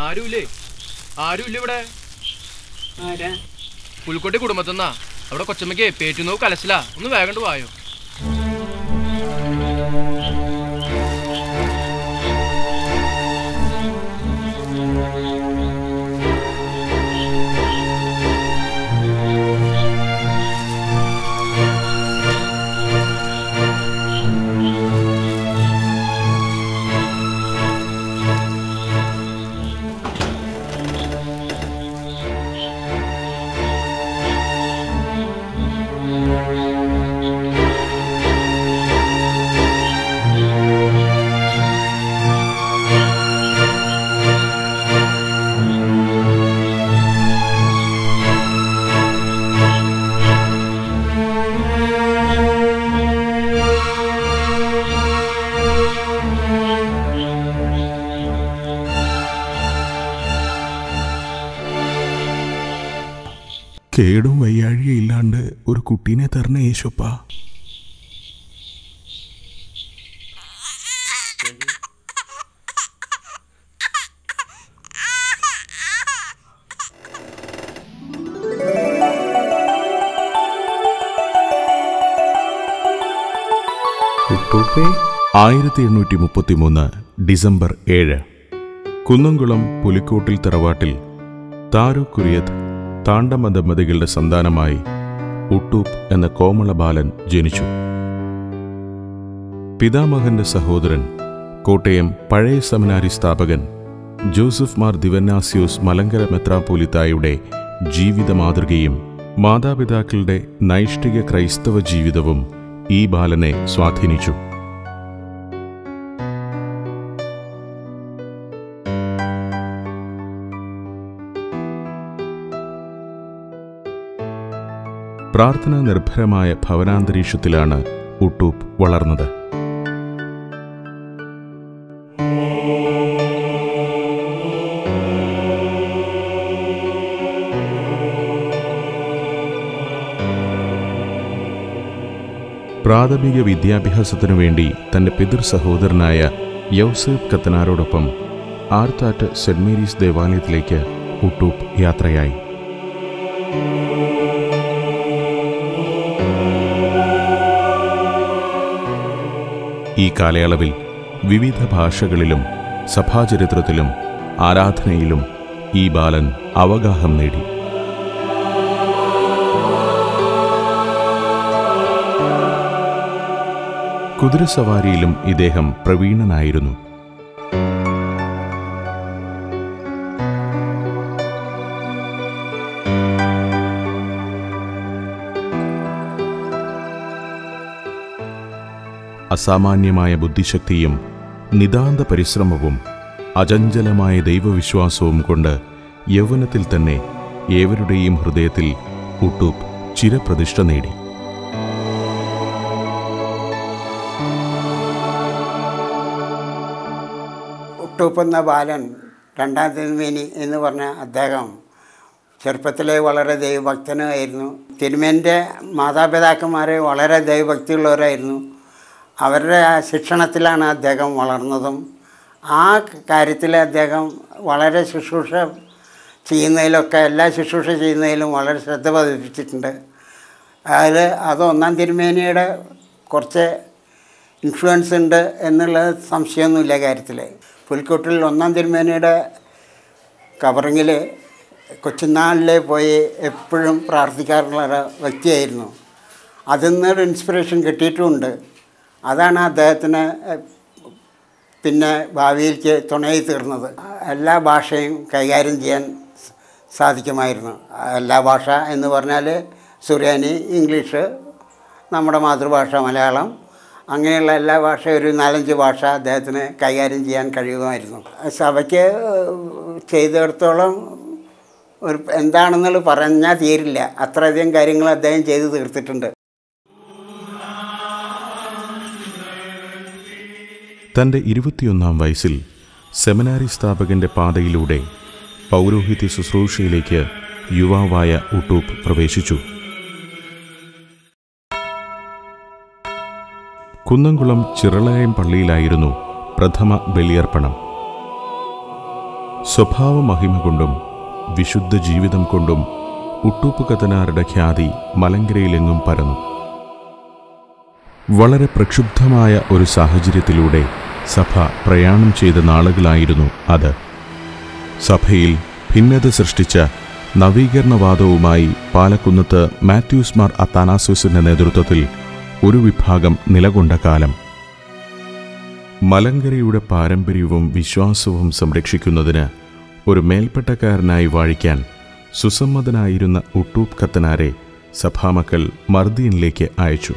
ആരുമില്ലേ ആരുമില്ല ഇവിടെ ആരാ പുൽക്കോട്ടി കുടുംബത്തിന്നാ അവിടെ കൊച്ചമ്മയ്ക്ക് പേറ്റുന്നോ കലശല ഒന്ന് വേഗണ്ട് വായോ കേടും വയ്യാഴിയും ഇല്ലാണ്ട് ഒരു കുട്ടീനെ തരണ യേശുപ്പ ആയിരത്തി എണ്ണൂറ്റി മുപ്പത്തി മൂന്ന് ഡിസംബർ ഏഴ് കുന്നംകുളം പുലിക്കോട്ടിൽ തറവാട്ടിൽ താരു കുര്യത്ത് താണ്ടമ ദമ്പതികളുടെ സന്താനമായി ഉട്ടൂപ്പ് എന്ന കോമള ബാലൻ ജനിച്ചു പിതാമഹന്റെ സഹോദരൻ കോട്ടയം പഴയ സെമിനാരി സ്ഥാപകൻ ജോസഫ് മാർ ദിവന്നാസ്യൂസ് മലങ്കര മെത്രാപോലിത്തായുടെ ജീവിത മാതൃകയും മാതാപിതാക്കളുടെ നൈഷ്ഠിക ക്രൈസ്തവ ജീവിതവും ഈ ബാലനെ സ്വാധീനിച്ചു പ്രാർത്ഥനാ നിർഭരമായ ഭവനാന്തരീക്ഷത്തിലാണ് ഉട്ടൂപ്പ് വളർന്നത് പ്രാഥമിക വിദ്യാഭ്യാസത്തിനു വേണ്ടി തന്റെ പിതൃ സഹോദരനായ യൗസേഫ് കത്തനാരോടൊപ്പം ആർത്താറ്റ് സെന്റ് മേരീസ് ദേവാലയത്തിലേക്ക് ഉട്ടൂപ്പ് യാത്രയായി ഈ കാലയളവിൽ വിവിധ ഭാഷകളിലും സഭാചരിത്രത്തിലും ആരാധനയിലും ഈ ബാലൻ അവഗാഹം നേടി കുതിരസവാരിയിലും ഇദ്ദേഹം പ്രവീണനായിരുന്നു അസാമാന്യമായ ബുദ്ധിശക്തിയും നിതാന്ത പരിശ്രമവും അചഞ്ചലമായ ദൈവവിശ്വാസവും കൊണ്ട് യൗവനത്തിൽ തന്നെ ഏവരുടെയും ഹൃദയത്തിൽ ഉട്ടൂപ്പ് ചിരപ്രതിഷ്ഠ നേടി ഉട്ടൂപ്പെന്ന ബാലൻ രണ്ടാം തിരുമേനി എന്ന് പറഞ്ഞ അദ്ദേഹം ചെറുപ്പത്തിലെ വളരെ ദൈവഭക്തനായിരുന്നു തിരുമേൻ്റെ മാതാപിതാക്കന്മാർ വളരെ ദൈവഭക്തിയുള്ളവരായിരുന്നു അവരുടെ ആ ശിക്ഷണത്തിലാണ് അദ്ദേഹം വളർന്നതും ആ കാര്യത്തിൽ അദ്ദേഹം വളരെ ശുശ്രൂഷ ചെയ്യുന്നതിലൊക്കെ എല്ലാ ശുശ്രൂഷ ചെയ്യുന്നതിലും വളരെ ശ്രദ്ധ പതിപ്പിച്ചിട്ടുണ്ട് അതിൽ അത് ഒന്നാം തിരുമേനിയുടെ കുറച്ച് ഇൻഫ്ലുവൻസ് ഉണ്ട് എന്നുള്ള സംശയമൊന്നുമില്ല കാര്യത്തിൽ പുൽക്കൂട്ടിൽ ഒന്നാം തിരുമേനിയുടെ കവറിങ്ങിൽ കൊച്ചുനാളിൽ പോയി എപ്പോഴും പ്രാർത്ഥിക്കാറുള്ള ഒരു വ്യക്തിയായിരുന്നു അതിൽ നിന്നൊരു ഇൻസ്പിറേഷൻ കിട്ടിയിട്ടുമുണ്ട് അതാണ് അദ്ദേഹത്തിന് പിന്നെ ഭാവിയിലേക്ക് തുണയായി തീർന്നത് എല്ലാ ഭാഷയും കൈകാര്യം ചെയ്യാൻ സാധിക്കുമായിരുന്നു എല്ലാ ഭാഷ എന്ന് പറഞ്ഞാൽ സുറിയാനി ഇംഗ്ലീഷ് നമ്മുടെ മാതൃഭാഷ മലയാളം അങ്ങനെയുള്ള എല്ലാ ഭാഷയും ഒരു നാലഞ്ച് ഭാഷ അദ്ദേഹത്തിന് കൈകാര്യം ചെയ്യാൻ കഴിയുമായിരുന്നു സഭയ്ക്ക് ചെയ്തിടത്തോളം ഒരു എന്താണെന്നുള്ളത് പറഞ്ഞാൽ തീരില്ല അത്രയധികം കാര്യങ്ങൾ അദ്ദേഹം ചെയ്തു തീർത്തിട്ടുണ്ട് തൻ്റെ ഇരുപത്തിയൊന്നാം വയസ്സിൽ സെമിനാരി സ്ഥാപകന്റെ പാതയിലൂടെ പൗരോഹിത്യ ശുശ്രൂഷയിലേക്ക് യുവാവായ ഉട്ടൂപ്പ് പ്രവേശിച്ചു കുന്നംകുളം ചിറളയം പള്ളിയിലായിരുന്നു പ്രഥമ ബലിയർപ്പണം സ്വഭാവ മഹിമ കൊണ്ടും വിശുദ്ധ ജീവിതം കൊണ്ടും ഉട്ടൂപ്പ് കത്തനാരുടെ ഖ്യാതി മലങ്കരയിലെങ്ങും പരന്നു വളരെ പ്രക്ഷുബ്ധമായ ഒരു സാഹചര്യത്തിലൂടെ സഭ പ്രയാണം ചെയ്ത നാളുകളായിരുന്നു അത് സഭയിൽ ഭിന്നത സൃഷ്ടിച്ച നവീകരണവാദവുമായി പാലക്കുന്നത്ത് മാത്യൂസ് മാർ അത്താനാസോസിന്റെ നേതൃത്വത്തിൽ ഒരു വിഭാഗം നിലകൊണ്ട കാലം മലങ്കരയുടെ പാരമ്പര്യവും വിശ്വാസവും സംരക്ഷിക്കുന്നതിന് ഒരു മേൽപ്പെട്ടക്കാരനായി വാഴിക്കാൻ സുസമ്മതനായിരുന്ന ഉട്ടൂപ്പ് കത്തനാരെ സഭാമക്കൾ മർദീനിലേക്ക് അയച്ചു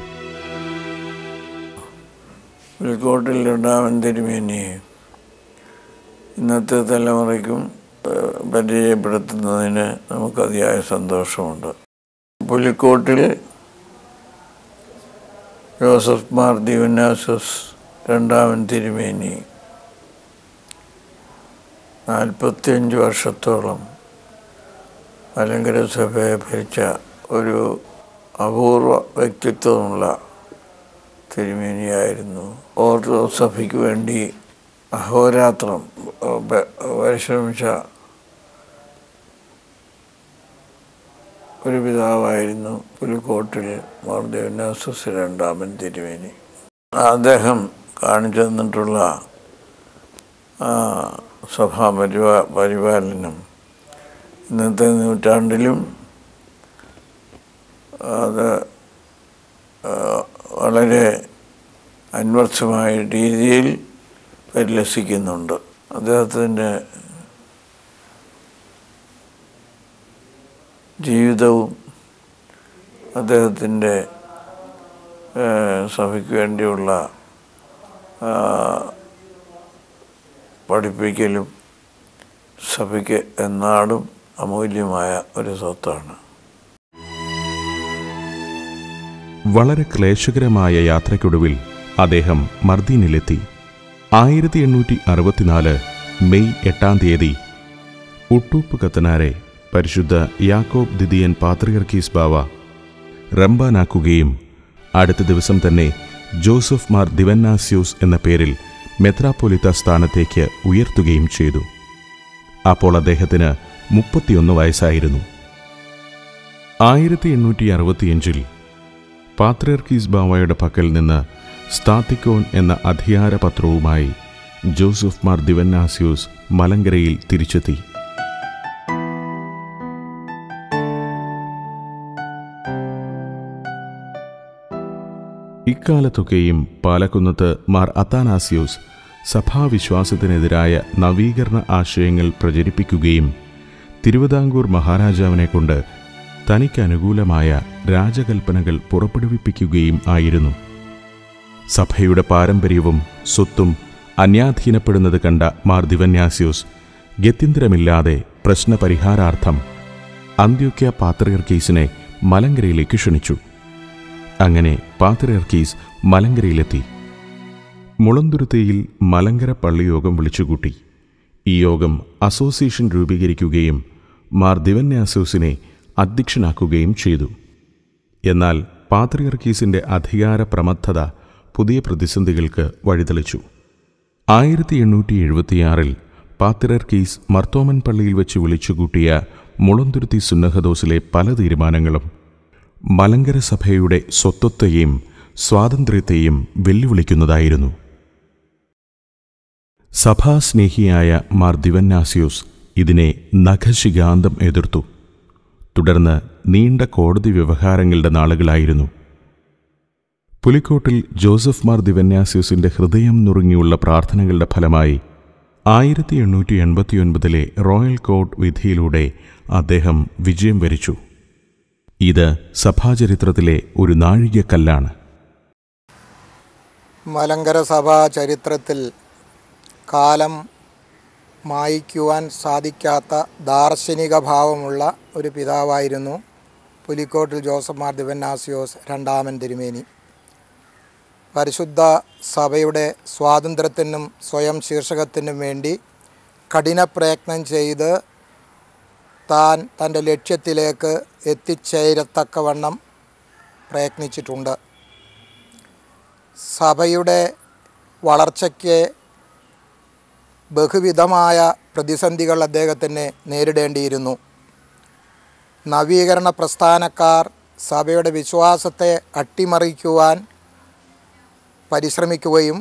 പുൽക്കോട്ടിൽ രണ്ടാമൻ തിരുമേനി ഇന്നത്തെ തലമുറയ്ക്കും ഏഹ്, പരിചയപ്പെടുത്തുന്നതിന് നമുക്ക് അതിയായ സന്തോഷമുണ്ട് പുലിക്കോട്ടിൽ ജോസഫ് മാർ ദിവനാസസ് രണ്ടാമൻ തിരുമേനി നാൽപ്പത്തിയഞ്ച് വർഷത്തോളം മലങ്കര സഭയെ ഭരിച്ച ഒരു അപൂർവ വ്യക്തിത്വമുള്ള തിരുമേനിയായിരുന്നു ഓർത്തഡോക്സ് സഭയ്ക്ക് വേണ്ടി അഹോരാത്രം ഏഹ്, പ- പരിശ്രമിച്ച ഒരു പിതാവായിരുന്നു പുലിക്കോട്ടിൽ മാർ ദേവനാസസ് രണ്ടാമൻ തിരുമേനി അദ്ദേഹം കാണിച്ചു തന്നിട്ടുള്ള ആ, സഭാ പരിപാ പരിപാലനം ഇന്നത്തെ നൂറ്റാണ്ടിലും അത് ആ, വളരെ അന്വർത്ഥമായ രീതിയിൽ പരിലസിക്കുന്നുണ്ട് അദ്ദേഹത്തിൻ്റെ ജീവിതവും അദ്ദേഹത്തിൻ്റെ സഭയ്ക്ക് വേണ്ടിയുള്ള ആ, പഠിപ്പിക്കലും സഭയ്ക്ക് എന്നാടും അമൂല്യമായ ഒരു സ്വത്താണ് വളരെ ക്ലേശകരമായ യാത്രയ്ക്കൊടുവിൽ അദ്ദേഹം മർദീനിലെത്തി ആയിരത്തി എണ്ണൂറ്റി അറുപത്തിനാല് മെയ് എട്ടാം തീയതി ഉട്ടൂപ്പ് കത്തനാരെ പരിശുദ്ധ യാക്കോബ് ദിദിയൻ പാത്രിയർക്കീസ് ബാവ റംബാനാക്കുകയും അടുത്ത ദിവസം തന്നെ ജോസഫ് മാർ ദിവന്നാസ്യൂസ് എന്ന പേരിൽ മെത്രാപ്പൊലിത്ത സ്ഥാനത്തേക്ക് ഉയർത്തുകയും ചെയ്തു അപ്പോൾ അദ്ദേഹത്തിന് മുപ്പത്തിയൊന്ന് വയസ്സായിരുന്നു ആയിരത്തി എണ്ണൂറ്റി അറുപത്തിയഞ്ചിൽ പാത്രിയർക്കീസ് ബാവയുടെ പക്കൽ നിന്ന് സ്താത്തിക്കോൻ എന്ന അധികാരപത്രവുമായി ജോസഫ് മാർ ദിവന്നാസ്യൂസ് മലങ്കരയിൽ തിരിച്ചെത്തി ഇക്കാലത്തൊക്കെയും പാലക്കുന്നത്ത് മാർ അത്താനാസ്യൂസ് സഭാവിശ്വാസത്തിനെതിരായ നവീകരണ ആശയങ്ങൾ പ്രചരിപ്പിക്കുകയും തിരുവിതാംകൂർ മഹാരാജാവിനെ കൊണ്ട് തനിക്കനുകൂലമായ രാജകൽപ്പനകൾ പുറപ്പെടുവിപ്പിക്കുകയും ആയിരുന്നു സഭയുടെ പാരമ്പര്യവും സ്വത്തും അന്യാധീനപ്പെടുന്നത് കണ്ട മാർ ദിവന്യാസ്യൂസ് ഗത്യന്തരമില്ലാതെ പ്രശ്നപരിഹാരാർത്ഥം അന്ത്യോക്യ പാത്രിയർക്കീസിനെ മലങ്കരയിലേക്ക് ക്ഷണിച്ചു അങ്ങനെ പാത്രിയർക്കീസ് മലങ്കരയിലെത്തി മുളന്തുരുത്തിയിൽ മലങ്കര പള്ളിയോഗം വിളിച്ചുകൂട്ടി ഈ യോഗം അസോസിയേഷൻ രൂപീകരിക്കുകയും മാർ ദിവന്യാസൂസിനെ അധ്യക്ഷനാക്കുകയും ചെയ്തു എന്നാൽ പാത്രിയർക്കീസിന്റെ അധികാര പ്രമത്തത പുതിയ പ്രതിസന്ധികൾക്ക് വഴിതെളിച്ചു ആയിരത്തി എണ്ണൂറ്റി എഴുപത്തിയാറിൽ പാത്രിയർക്കീസ് മർത്തോമൻ പള്ളിയിൽ വെച്ച് വിളിച്ചുകൂട്ടിയ മുളന്തുരുത്തി സുന്നഹദോസിലെ പല തീരുമാനങ്ങളും മലങ്കര സഭയുടെ സ്വത്വത്തെയും സ്വാതന്ത്ര്യത്തെയും വെല്ലുവിളിക്കുന്നതായിരുന്നു സഭാസ്നേഹിയായ മാർ ദിവന്നാസ്യൂസ് ഇതിനെ നഖശികാന്തം എതിർത്തു തുടർന്ന് നീണ്ട കോടതി വ്യവഹാരങ്ങളുടെ നാളുകളായിരുന്നു പുലിക്കോട്ടിൽ ജോസഫ് മാർ ദിവന്യാസ്യൂസിന്റെ ഹൃദയം നുറുങ്ങിയുള്ള പ്രാർത്ഥനകളുടെ ഫലമായി ആയിരത്തി എണ്ണൂറ്റി എൺപത്തിയൊൻപതിലെ റോയൽ കോർട്ട് വിധിയിലൂടെ അദ്ദേഹം വിജയം വരിച്ചു ഇത് സഭാചരിത്രത്തിലെ ഒരു നാഴികക്കല്ലാണ് മലങ്കര സഭാ ചരിത്രത്തിൽ കാലം മായ്ക്കുവാൻ സാധിക്കാത്ത ദാർശനിക ഭാവമുള്ള ഒരു പിതാവായിരുന്നു പുലിക്കോട്ടിൽ ജോസഫ് മാർ ദിവന്നാസിയോസ് രണ്ടാമൻ തിരുമേനി പരിശുദ്ധ സഭയുടെ സ്വാതന്ത്ര്യത്തിനും സ്വയം ശീർഷകത്തിനും വേണ്ടി കഠിന പ്രയത്നം ചെയ്ത് താൻ തൻ്റെ ലക്ഷ്യത്തിലേക്ക് എത്തിച്ചേരത്തക്കവണ്ണം പ്രയത്നിച്ചിട്ടുണ്ട് സഭയുടെ വളർച്ചയ്ക്ക് ബഹുവിധമായ പ്രതിസന്ധികൾ അദ്ദേഹത്തിന് നേരിടേണ്ടിയിരുന്നു നവീകരണ പ്രസ്ഥാനക്കാർ സഭയുടെ വിശ്വാസത്തെ അട്ടിമറിക്കുവാൻ പരിശ്രമിക്കുകയും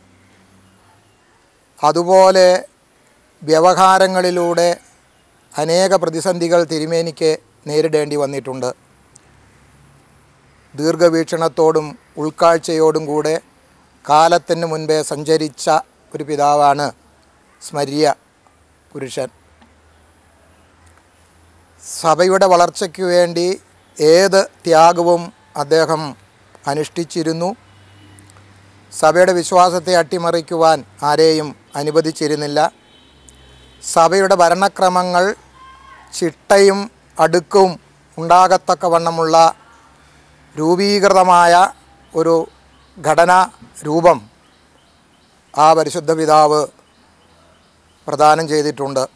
അതുപോലെ വ്യവഹാരങ്ങളിലൂടെ അനേക പ്രതിസന്ധികൾ തിരുമേനിക്ക് നേരിടേണ്ടി വന്നിട്ടുണ്ട് ദീർഘവീക്ഷണത്തോടും ഉൾക്കാഴ്ചയോടും കൂടെ കാലത്തിന് മുൻപേ സഞ്ചരിച്ച ഒരു പിതാവാണ് സ്മര്യ പുരുഷൻ സഭയുടെ വളർച്ചയ്ക്ക് വേണ്ടി ഏത് ത്യാഗവും അദ്ദേഹം അനുഷ്ഠിച്ചിരുന്നു സഭയുടെ വിശ്വാസത്തെ അട്ടിമറിക്കുവാൻ ആരെയും അനുവദിച്ചിരുന്നില്ല സഭയുടെ ഭരണക്രമങ്ങൾ ചിട്ടയും അടുക്കും ഉണ്ടാകത്തക്കവണ്ണമുള്ള രൂപീകൃതമായ ഒരു ഘടനാ രൂപം ആ പരിശുദ്ധ പിതാവ് പ്രദാനം ചെയ്തിട്ടുണ്ട്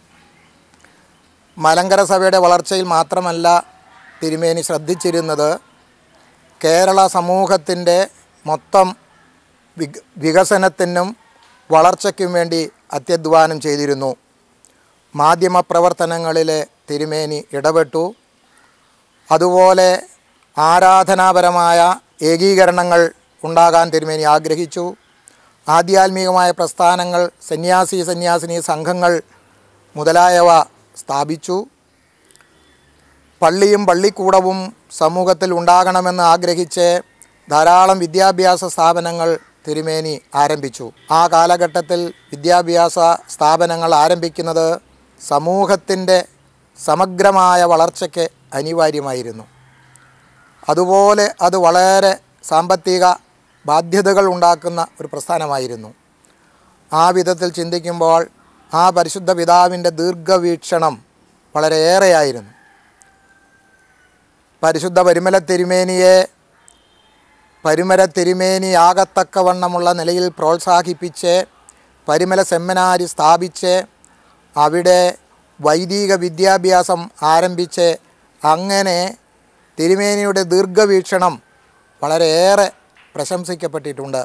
മലങ്കര സഭയുടെ വളർച്ചയിൽ മാത്രമല്ല തിരുമേനി ശ്രദ്ധിച്ചിരുന്നത് കേരള സമൂഹത്തിൻ്റെ മൊത്തം വിക വികസനത്തിനും വളർച്ചയ്ക്കും വേണ്ടി അത്യധ്വാനം ചെയ്തിരുന്നു മാധ്യമപ്രവർത്തനങ്ങളിലെ തിരുമേനി ഇടപെട്ടു അതുപോലെ ആരാധനാപരമായ ഏകീകരണങ്ങൾ ഉണ്ടാകാൻ തിരുമേനി ആഗ്രഹിച്ചു ആധ്യാത്മികമായ പ്രസ്ഥാനങ്ങൾ സന്യാസി സന്യാസിനി സംഘങ്ങൾ മുതലായവ സ്ഥാപിച്ചു പള്ളിയും പള്ളിക്കൂടവും സമൂഹത്തിൽ ഉണ്ടാകണമെന്ന് ആഗ്രഹിച്ച് ധാരാളം വിദ്യാഭ്യാസ സ്ഥാപനങ്ങൾ തിരുമേനി ആരംഭിച്ചു ആ കാലഘട്ടത്തിൽ വിദ്യാഭ്യാസ സ്ഥാപനങ്ങൾ ആരംഭിക്കുന്നത് സമൂഹത്തിൻ്റെ സമഗ്രമായ വളർച്ചയ്ക്ക് അനിവാര്യമായിരുന്നു അതുപോലെ അത് വളരെ സാമ്പത്തിക ബാധ്യതകൾ ഉണ്ടാക്കുന്ന ഒരു പ്രസ്ഥാനമായിരുന്നു ആ വിധത്തിൽ ചിന്തിക്കുമ്പോൾ ആ പരിശുദ്ധ പിതാവിൻ്റെ ദീർഘവീക്ഷണം വളരെയേറെയായിരുന്നു പരിശുദ്ധ പരിമല തിരുമേനിയെ പരിമല തിരുമേനിയാകത്തക്കവണ്ണമുള്ള നിലയിൽ പ്രോത്സാഹിപ്പിച്ച് പരിമല സെമിനാരി സ്ഥാപിച്ച് അവിടെ വൈദിക വിദ്യാഭ്യാസം ആരംഭിച്ച് അങ്ങനെ തിരുമേനിയുടെ ദീർഘവീക്ഷണം വളരെയേറെ പ്രശംസിക്കപ്പെട്ടിട്ടുണ്ട്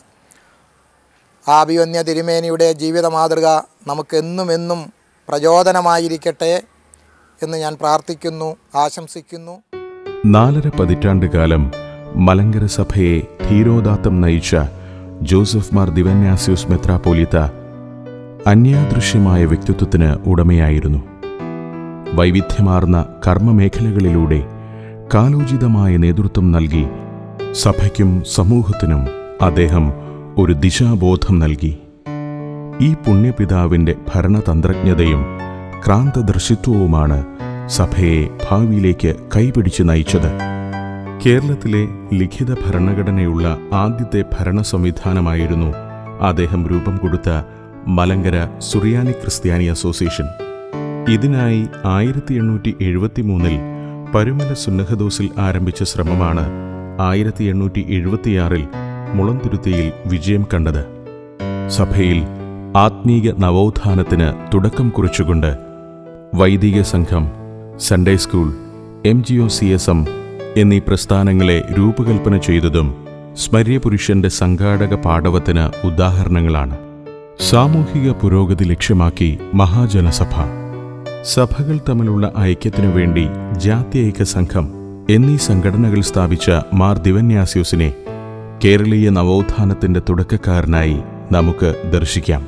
ആഭിവന്യ തിരുമേനിയുടെ ജീവിത മാതൃക നമുക്കെന്നും എന്നും പ്രചോദനമായിരിക്കട്ടെ എന്ന് ഞാൻ പ്രാർത്ഥിക്കുന്നു ആശംസിക്കുന്നു നാലര പതിറ്റാണ്ട് കാലം മലങ്കര സഭയെ ധീരോദാത്തം നയിച്ച ജോസഫ് മാർ ദിവന്യാസ്യൂസ് മെത്രാപ്പോലിത്ത അന്യാദൃശ്യമായ വ്യക്തിത്വത്തിന് ഉടമയായിരുന്നു വൈവിധ്യമാർന്ന കർമ്മമേഖലകളിലൂടെ കാലോചിതമായ നേതൃത്വം നൽകി സഭയ്ക്കും സമൂഹത്തിനും അദ്ദേഹം ഒരു ദിശാബോധം നൽകി ഈ പുണ്യപിതാവിൻ്റെ ഭരണതന്ത്രജ്ഞതയും ക്രാന്തദർശിത്വവുമാണ് സഭയെ ഭാവിയിലേക്ക് കൈപിടിച്ച് നയിച്ചത് കേരളത്തിലെ ലിഖിത ഭരണഘടനയുള്ള ആദ്യത്തെ ഭരണ സംവിധാനമായിരുന്നു അദ്ദേഹം രൂപം കൊടുത്ത മലങ്കര സുറിയാനി ക്രിസ്ത്യാനി അസോസിയേഷൻ ഇതിനായി ആയിരത്തി എണ്ണൂറ്റി എഴുപത്തി മൂന്നിൽ പരുമല സുന്നഹദോസിൽ ആരംഭിച്ച ശ്രമമാണ് ആയിരത്തി എണ്ണൂറ്റി എഴുപത്തിയാറിൽ മുളന്തുരുത്തിയിൽ വിജയം കണ്ടത് സഭയിൽ ആത്മീക നവോത്ഥാനത്തിന് തുടക്കം കുറിച്ചുകൊണ്ട് വൈദിക സംഘം Sunday school M G O C S M എന്നീ പ്രസ്ഥാനങ്ങളെ രൂപകൽപ്പന ചെയ്തതും സ്മര്യപുരുഷന്റെ സംഘാടക പാടവത്തിന് ഉദാഹരണങ്ങളാണ് സാമൂഹിക പുരോഗതി ലക്ഷ്യമാക്കി മഹാജനസഭ സഭകൾ തമ്മിലുള്ള ഐക്യത്തിനു വേണ്ടി ജാത്യൈക്യ സംഘം എന്നീ സംഘടനകൾ സ്ഥാപിച്ച മാർ ദിവന്യാസ്യൂസിനെ കേരളീയ നവോത്ഥാനത്തിന്റെ തുടക്കക്കാരനായി നമുക്ക് ദർശിക്കാം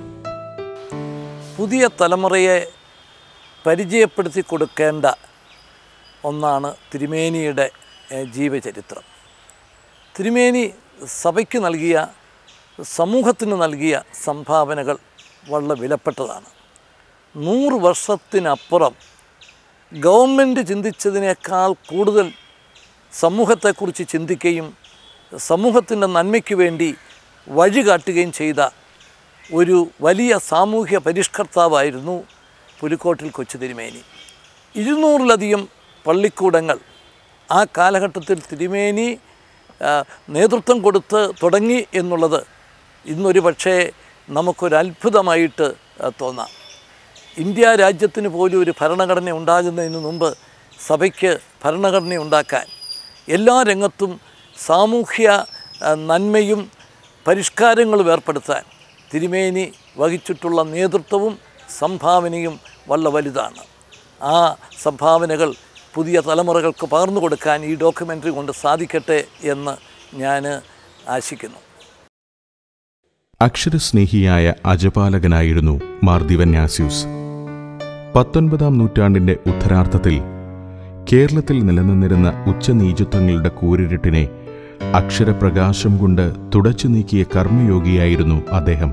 പുതിയ തലമുറയെ പരിചയപ്പെടുത്തി കൊടുക്കേണ്ട ഒന്നാണ് തിരുമേനിയുടെ ഏഹ്, ജീവചരിത്രം തിരുമേനി സഭയ്ക്ക് നൽകിയ സമൂഹത്തിന് നൽകിയ സംഭാവനകൾ വളരെ വിലപ്പെട്ടതാണ് നൂറ് വർഷത്തിനപ്പുറം ഗവൺമെൻറ് ചിന്തിച്ചതിനേക്കാൾ കൂടുതൽ സമൂഹത്തെക്കുറിച്ച് ചിന്തിക്കുകയും സമൂഹത്തിൻ്റെ നന്മയ്ക്ക് വേണ്ടി വഴി കാട്ടുകയും ചെയ്ത ഒരു വലിയ സാമൂഹ്യ പരിഷ്കർത്താവായിരുന്നു പുലിക്കോട്ടിൽ കൊച്ചു തിരുമേനി ഇരുന്നൂറിലധികം പള്ളിക്കൂടങ്ങൾ ആ കാലഘട്ടത്തിൽ തിരുമേനി ആ, നേതൃത്വം കൊടുത്ത് തുടങ്ങി എന്നുള്ളത് ഇന്നൊരു പക്ഷേ നമുക്കൊരു അത്ഭുതമായിട്ട് ആ, തോന്നാം ഇന്ത്യ രാജ്യത്തിന് പോലും ഒരു ഭരണഘടന ഉണ്ടാകുന്നതിന് മുമ്പ് സഭയ്ക്ക് ഭരണഘടന ഉണ്ടാക്കാൻ എല്ലാ രംഗത്തും സാമൂഹ്യ ആ, നന്മയും പരിഷ്കാരങ്ങളും ഏർപ്പെടുത്താൻ തിരുമേനി വഹിച്ചിട്ടുള്ള നേതൃത്വവും സംഭാവനയും വളരെ വലുതാണ് ആ സംഭാവനകൾ പുതിയ തലമുറകൾക്ക് പകർന്നു കൊടുക്കാൻ ഈ ഡോക്യുമെൻ്ററി കൊണ്ട് സാധിക്കട്ടെ എന്ന് ഞാൻ ആശിക്കുന്നു അക്ഷരസ്നേഹിയായ അജപാലകനായിരുന്നു മാർ ദിവന്യാസ്യൂസ് പത്തൊൻപതാം നൂറ്റാണ്ടിന്റെ ഉത്തരാർത്ഥത്തിൽ കേരളത്തിൽ നിലനിന്നിരുന്ന ഉച്ചനീചത്വങ്ങളുടെ കൂരിരുട്ടിനെ അക്ഷരപ്രകാശം കൊണ്ട് തുടച്ചു നീക്കിയ കർമ്മയോഗിയായിരുന്നു അദ്ദേഹം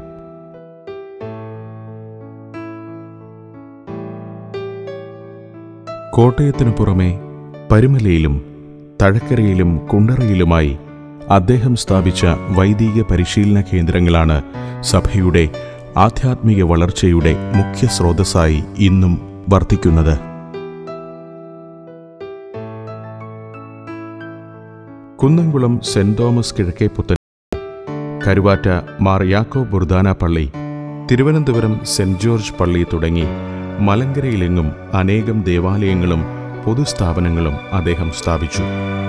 കോട്ടയത്തിനു പുറമെ പരുമലയിലും തഴക്കരയിലും കുണ്ടറയിലുമായി അദ്ദേഹം സ്ഥാപിച്ച വൈദിക പരിശീലന കേന്ദ്രങ്ങളാണ് സഭയുടെ ആധ്യാത്മിക വളർച്ചയുടെ മുഖ്യ സ്രോതസ്സായി ഇന്നും വർത്തിക്കുന്നത് കുന്നംകുളം സെന്റ് തോമസ് കിഴക്കേപ്പുത്തൻ കരുവാറ്റ മാർ യാക്കോ ബുർദാന പള്ളി തിരുവനന്തപുരം സെന്റ് ജോർജ് പള്ളി തുടങ്ങി മലങ്കരയിലെങ്ങും അനേകം ദേവാലയങ്ങളും പൊതുസ്ഥാപനങ്ങളും അദ്ദേഹം സ്ഥാപിച്ചു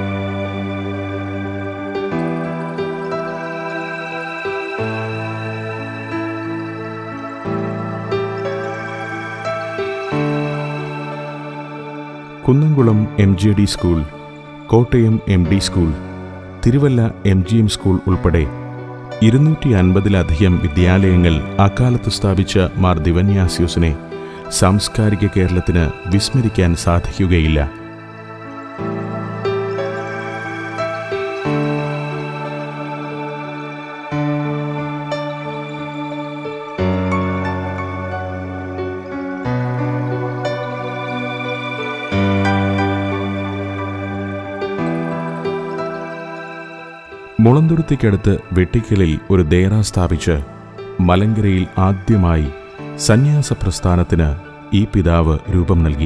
Kunnamkulam M G D school Kottayam M D school Thiruvalla M G M school ഉൾപ്പെടെ ഇരുന്നൂറ്റി അൻപതിലധികം വിദ്യാലയങ്ങൾ അക്കാലത്ത് സ്ഥാപിച്ച മാർ ദിവന്യാസ്യൂസിനെ സാംസ്കാരിക കേരളത്തിന് വിസ്മരിക്കാൻ സാധിക്കുകയില്ല മുളന്തുരുത്തിക്കടുത്ത് വെട്ടിക്കലിൽ ഒരു ദേറ സ്ഥാപിച്ച് മലങ്കരയിൽ ആദ്യമായി സന്യാസ പ്രസ്ഥാനത്തിന് ഈ പിതാവ് രൂപം നൽകി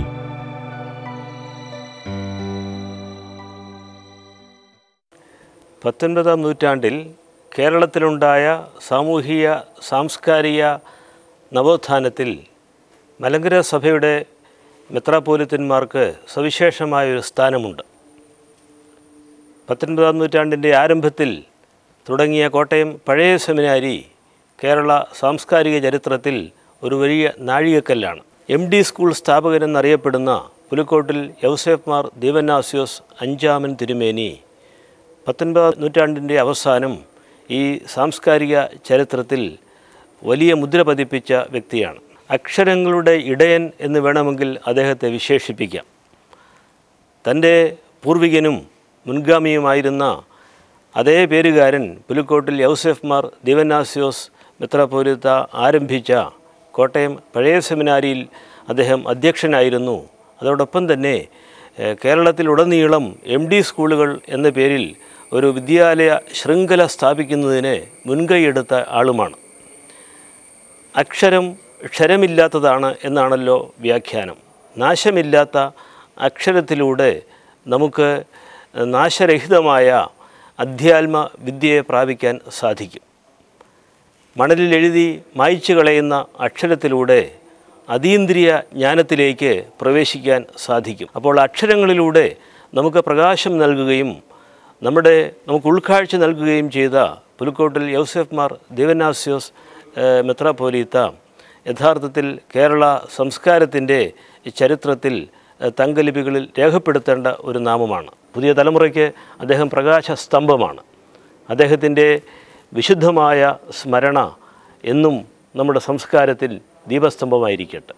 പത്തൊൻപതാം നൂറ്റാണ്ടിൽ കേരളത്തിലുണ്ടായ സാമൂഹിക സാംസ്കാരിക നവോത്ഥാനത്തിൽ മലങ്കര സഭയുടെ മെത്രാപോലിത്തന്മാർക്ക് സവിശേഷമായൊരു സ്ഥാനമുണ്ട് പത്തൊൻപതാം നൂറ്റാണ്ടിൻ്റെ ആരംഭത്തിൽ തുടങ്ങിയ കോട്ടയം പഴയ സെമിനാരി കേരള സാംസ്കാരിക ചരിത്രത്തിൽ ഒരു വലിയ നാഴികക്കല്ലാണ് എം ഡി സ്കൂൾ സ്ഥാപകനെന്നറിയപ്പെടുന്ന പുലിക്കോട്ടിൽ യൗസേഫ് മാർ ദീവനാസ്യോസ് അഞ്ചാമൻ തിരുമേനി പത്തൊൻപതാം നൂറ്റാണ്ടിൻ്റെ അവസാനം ഈ സാംസ്കാരിക ചരിത്രത്തിൽ വലിയ മുദ്ര പതിപ്പിച്ച വ്യക്തിയാണ് അക്ഷരങ്ങളുടെ ഇടയൻ എന്ന് വേണമെങ്കിൽ അദ്ദേഹത്തെ വിശേഷിപ്പിക്കാം തൻ്റെ പൂർവികനും മുൻഗാമിയുമായിരുന്ന അതേ പേരുകാരൻ പുലിക്കോട്ടിൽ യൗസെഫ് മാർ ദിവനാസ്യോസ് മെത്രാപോലിത്ത ആരംഭിച്ച കോട്ടയം പഴയ സെമിനാരിയിൽ അദ്ദേഹം അധ്യക്ഷനായിരുന്നു അതോടൊപ്പം തന്നെ ഏഹ്, കേരളത്തിലുടനീളം എം ഡി സ്കൂളുകൾ എന്ന പേരിൽ ഒരു വിദ്യാലയ ശൃംഖല സ്ഥാപിക്കുന്നതിന് മുൻകൈയെടുത്ത ആളുമാണ് അക്ഷരം ക്ഷരമില്ലാത്തതാണ് എന്നാണല്ലോ വ്യാഖ്യാനം നാശമില്ലാത്ത അക്ഷരത്തിലൂടെ നമുക്ക് നാശരഹിതമായ അധ്യാത്മ വിദ്യയെ പ്രാപിക്കാൻ സാധിക്കും മണലിൽ എഴുതി മായ്ച്ചു കളയുന്ന അക്ഷരത്തിലൂടെ അതീന്ദ്രിയ ജ്ഞാനത്തിലേക്ക് പ്രവേശിക്കാൻ സാധിക്കും അപ്പോൾ അക്ഷരങ്ങളിലൂടെ നമുക്ക് പ്രകാശം നൽകുകയും നമ്മുടെ നമുക്ക് ഉൾക്കാഴ്ച നൽകുകയും ചെയ്ത പുലിക്കോട്ടിൽ യൗസഫ് മാർ ദേവനാസ്യോസ് ഏഹ്, മെത്രാപ്പോലീത്ത യഥാർത്ഥത്തിൽ കേരള സംസ്കാരത്തിൻ്റെ ചരിത്രത്തിൽ ഏഹ്, തങ്കലിപികളിൽ രേഖപ്പെടുത്തേണ്ട ഒരു നാമമാണ് പുതിയ തലമുറയ്ക്ക് അദ്ദേഹം പ്രകാശ സ്തംഭമാണ് അദ്ദേഹത്തിൻ്റെ വിശുദ്ധമായ സ്മരണ എന്നും നമ്മുടെ സംസ്കാരത്തിൽ ദീപസ്തംഭമായിരിക്കട്ടെ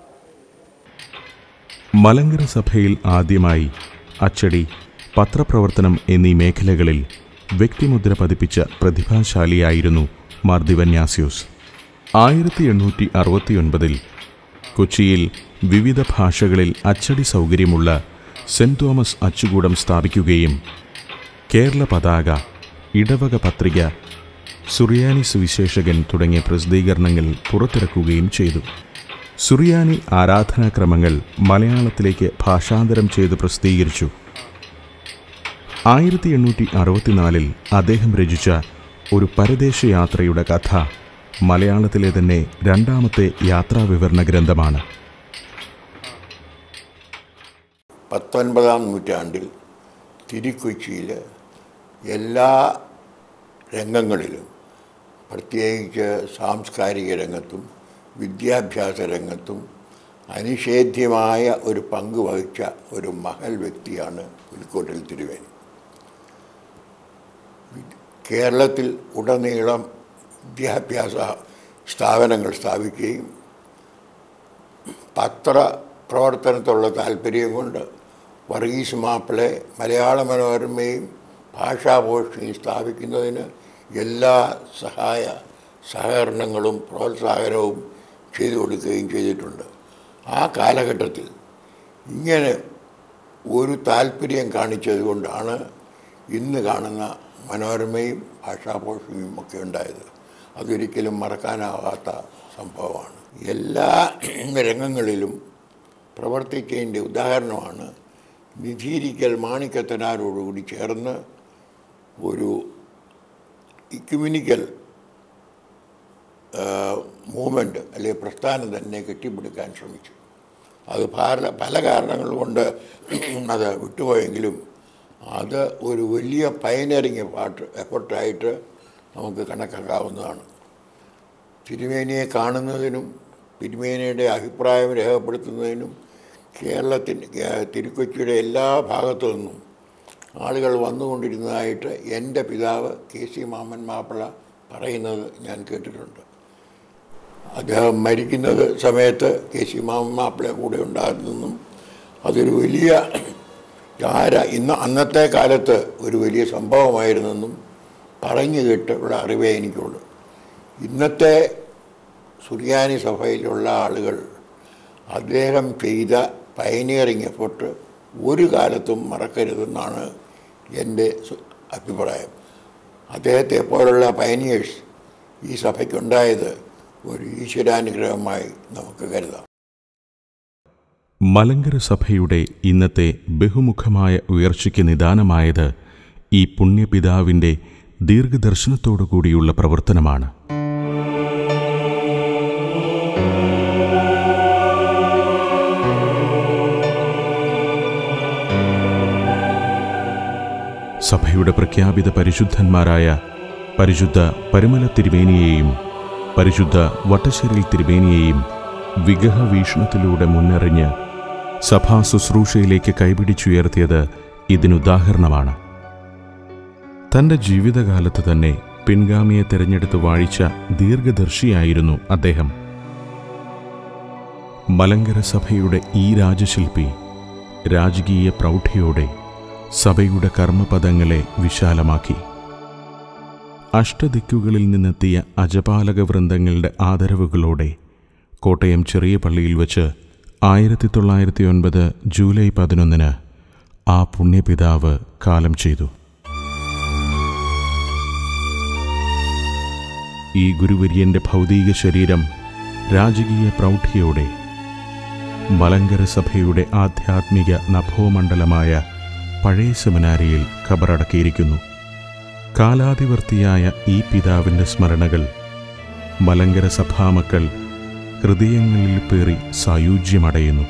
മലങ്കര സഭയിൽ ആദ്യമായി അച്ചടി പത്രപ്രവർത്തനം എന്നീ മേഖലകളിൽ വ്യക്തിമുദ്ര പതിപ്പിച്ച പ്രതിഭാശാലിയായിരുന്നു മാർ ദിവന്യാസ്യൂസ് ആയിരത്തി എണ്ണൂറ്റി അറുപത്തിയൊൻപതിൽ കൊച്ചിയിൽ വിവിധ ഭാഷകളിൽ അച്ചടി സൗകര്യമുള്ള സെന്റ് തോമസ് അച്ചുകൂടം സ്ഥാപിക്കുകയും കേരള പതാക ഇടവക പത്രിക സുറിയാനി സുവിശേഷകൻ തുടങ്ങിയ പ്രസിദ്ധീകരണങ്ങൾ പുറത്തിറക്കുകയും ചെയ്തു സുറിയാനി ആരാധനാക്രമങ്ങൾ മലയാളത്തിലേക്ക് ഭാഷാന്തരം ചെയ്ത് പ്രസിദ്ധീകരിച്ചു ആയിരത്തി എണ്ണൂറ്റി അറുപത്തിനാലിൽ അദ്ദേഹം രചിച്ച ഒരു പരദേശ യാത്രയുടെ കഥ മലയാളത്തിലെ തന്നെ രണ്ടാമത്തെ യാത്രാവിവരണ ഗ്രന്ഥമാണ് പത്തൊൻപതാം നൂറ്റാണ്ടിൽ തിരുക്കൊച്ചിയിൽ എല്ലാ രംഗങ്ങളിലും പ്രത്യേകിച്ച് സാംസ്കാരിക രംഗത്തും വിദ്യാഭ്യാസ രംഗത്തും അനിഷേധ്യമായ ഒരു പങ്ക് വഹിച്ച ഒരു മഹൽ വ്യക്തിയാണ് പുലിക്കോട്ടിൽ തിരുവേനി കേരളത്തിൽ ഉടനീളം വിദ്യാഭ്യാസ സ്ഥാപനങ്ങൾ സ്ഥാപിക്കുകയും പത്ര പ്രവർത്തനത്തിലുള്ള താല്പര്യം കൊണ്ട് വർഗീസ് മാപ്പിളെ മലയാള മനോരമയും ഭാഷാഭോഷണിയും സ്ഥാപിക്കുന്നതിന് എല്ലാ സഹായ സഹകരണങ്ങളും പ്രോത്സാഹനവും ചെയ്തു കൊടുക്കുകയും ചെയ്തിട്ടുണ്ട് ആ കാലഘട്ടത്തിൽ ഇങ്ങനെ ഒരു താല്പര്യം കാണിച്ചത് കൊണ്ടാണ് ഇന്ന് കാണുന്ന മനോരമയും ഭാഷാഭോഷണിയും ഒക്കെ ഉണ്ടായത് അതൊരിക്കലും മറക്കാനാവാത്ത സംഭവമാണ് എല്ലാ രംഗങ്ങളിലും പ്രവർത്തിച്ചതിൻ്റെ ഉദാഹരണമാണ് നിധീരിക്കൽ മാണിക്കത്തനാരോടുകൂടി ചേർന്ന് ഒരു ഇക്യുമിനിക്കൽ മൂവ്മെൻറ്റ് അല്ലെങ്കിൽ പ്രസ്ഥാനം തന്നെ കെട്ടിപ്പടുക്കാൻ ശ്രമിച്ചു അത് പല പല കാരണങ്ങൾ കൊണ്ട് അത് വിട്ടുപോയെങ്കിലും അത് ഒരു വലിയ പയനറിങ് പാട്ട് എഫർട്ടായിട്ട് നമുക്ക് കണക്കാക്കാവുന്നതാണ് തിരുമേനിയെ കാണുന്നതിനും തിരുമേനിയുടെ അഭിപ്രായം രേഖപ്പെടുത്തുന്നതിനും കേരളത്തിൻ്റെ തിരുക്കൊച്ചിയുടെ എല്ലാ ഭാഗത്തു നിന്നും ആളുകൾ വന്നുകൊണ്ടിരുന്നതായിട്ട് എൻ്റെ പിതാവ് കെ സി മാമൻ മാപ്പിള പറയുന്നത് ഞാൻ കേട്ടിട്ടുണ്ട് അദ്ദേഹം മരിക്കുന്നത് സമയത്ത് കെ സി മാമൻ മാപ്പിള കൂടെ ഉണ്ടായിരുന്നെന്നും അതൊരു വലിയ ആര ഇന്ന് അന്നത്തെ കാലത്ത് ഒരു വലിയ സംഭവമായിരുന്നെന്നും പറഞ്ഞു കേട്ടുള്ള അറിവേ എനിക്കുള്ളൂ ഇന്നത്തെ സുറിയാനി സഭയിലുള്ള ആളുകൾ അദ്ദേഹം ചെയ്ത പയനിയറിങ് എഫർട്ട് ഒരു കാലത്തും മറക്കരുതെന്നാണ് എൻ്റെ സു- അഭിപ്രായം അദ്ദേഹത്തെ പോലുള്ള പയനിയേഴ്സ് ഈ സഭയ്ക്കുണ്ടായത് ഒരു ഈശ്വരാനുഗ്രഹമായി നമുക്ക് കരുതാം മലങ്കര സഭയുടെ ഇന്നത്തെ ബഹുമുഖമായ ഉയർച്ചയ്ക്ക് നിദാനമായത് ഈ പുണ്യപിതാവിൻ്റെ ദീർഘദർശനത്തോടു കൂടിയുള്ള പ്രവർത്തനമാണ് സഭയുടെ പ്രഖ്യാപിത പരിശുദ്ധന്മാരായ പരിശുദ്ധ പരുമല തിരുമേനിയെയും പരിശുദ്ധ വട്ടശ്ശേരിൽ തിരുമേനിയെയും വിഗ്രഹ വീക്ഷണത്തിലൂടെ മുന്നറിഞ്ഞ് സഭാ ശുശ്രൂഷയിലേക്ക് കൈപിടിച്ചുയർത്തിയത് ഇതിനുദാഹരണമാണ് തൻ്റെ ജീവിതകാലത്ത് തന്നെ പിൻഗാമിയെ തിരഞ്ഞെടുത്ത് വാഴിച്ച ദീർഘദർശിയായിരുന്നു അദ്ദേഹം മലങ്കര സഭയുടെ ഈ രാജശില്പി രാജകീയ പ്രൗഢിയോടെ സഭയുടെ കർമ്മപദങ്ങളെ വിശാലമാക്കി അഷ്ടദിക്കുകളിൽ നിന്നെത്തിയ അജപാലക വൃന്ദങ്ങളുടെ ആദരവുകളോടെ കോട്ടയം ചെറിയ പള്ളിയിൽ വച്ച് ആയിരത്തി തൊള്ളായിരത്തി ഒൻപത് ജൂലൈ പതിനൊന്നിന് ആ പുണ്യപിതാവ് കാലം ചെയ്തു ഈ ഗുരുവര്യൻ്റെ ഭൗതിക ശരീരം രാജകീയ പ്രൗഢിയോടെ മലങ്കര സഭയുടെ ആധ്യാത്മിക നഭോമണ്ഡലമായ പഴയ സെമിനാരിയിൽ ഖബറടക്കിയിരിക്കുന്നു കാലാതിവർത്തിയായ ഈ പിതാവിൻ്റെ സ്മരണകൾ മലങ്കര സഭാമക്കൾ ഹൃദയങ്ങളിൽ പേറി സായുജ്യമടയുന്നു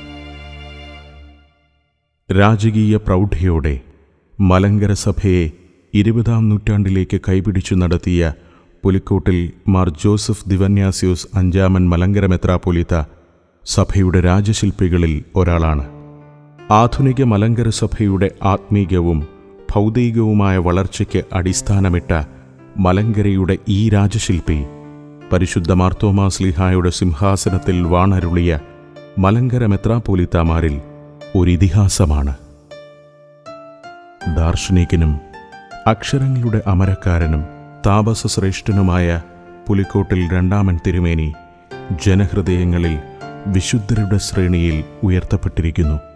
രാജകീയ പ്രൗഢിയോടെ മലങ്കര സഭയെ ഇരുപതാം നൂറ്റാണ്ടിലേക്ക് കൈപിടിച്ചു നടത്തിയ പുലിക്കോട്ടിൽ മാർ ജോസഫ് ദിവന്യാസ്യോസ് അഞ്ചാമൻ മലങ്കര മെത്രാപ്പൊലിത്ത സഭയുടെ രാജശില്പികളിൽ ഒരാളാണ് ആധുനിക മലങ്കര സഭയുടെ ആത്മീകവും ഭൗതികവുമായ വളർച്ചയ്ക്ക് അടിസ്ഥാനമിട്ട മലങ്കരയുടെ ഈ രാജശില്പി പരിശുദ്ധ മാർത്തോമാ സ്ലിഹായുടെ സിംഹാസനത്തിൽ വാണരുളിയ മലങ്കര മെത്രാപ്പോലിത്താമാരിൽ ഒരിതിഹാസമാണ് ദാർശനികനും അക്ഷരങ്ങളുടെ അമരക്കാരനും താപസശ്രേഷ്ഠനുമായ പുലിക്കോട്ടിൽ രണ്ടാമൻ തിരുമേനി ജനഹൃദയങ്ങളിൽ വിശുദ്ധരുടെ ശ്രേണിയിൽ ഉയർത്തപ്പെട്ടിരിക്കുന്നു